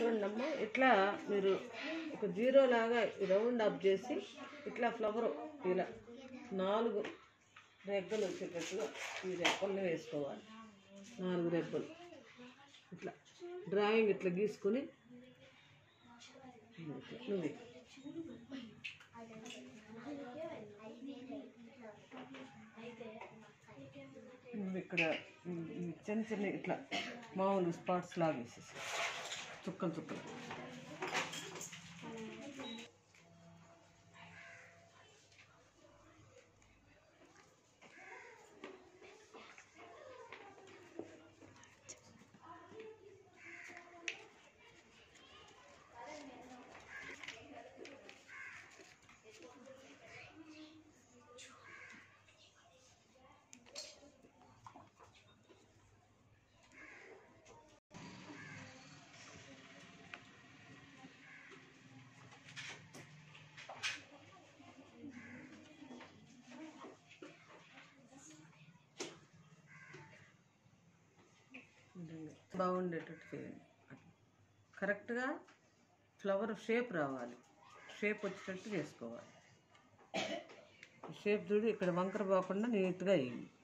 చూడండి అమ్మ ఇట్లా మీరు ఒక జీరో లాగా రౌండ్ అప్ చేసి ఇట్లా ఫ్లవర్ ఇలా నాలుగు రెగ్గలు వచ్చేటట్టుగా ఈ రెక్కల్ని వేసుకోవాలి నాలుగు రెబ్బలు ఇట్లా డ్రాయింగ్ ఇట్లా గీసుకొని ఇట్లా నువ్వు నువ్వు ఇక్కడ ఈ- ఈ చిన్న చిన్న ఇట్లా మామూలు స్పాట్స్ లాగా వేసేసి చుక్కలు చుక్కలు బాగుండేటట్టు చేయండి కరెక్ట్గా ఫ్లవర్ షేప్ రావాలి షేప్ వచ్చేటట్టు చేసుకోవాలి షేప్ చూడు ఇక్కడ వంకర పోకుండా నీట్గా వేయండి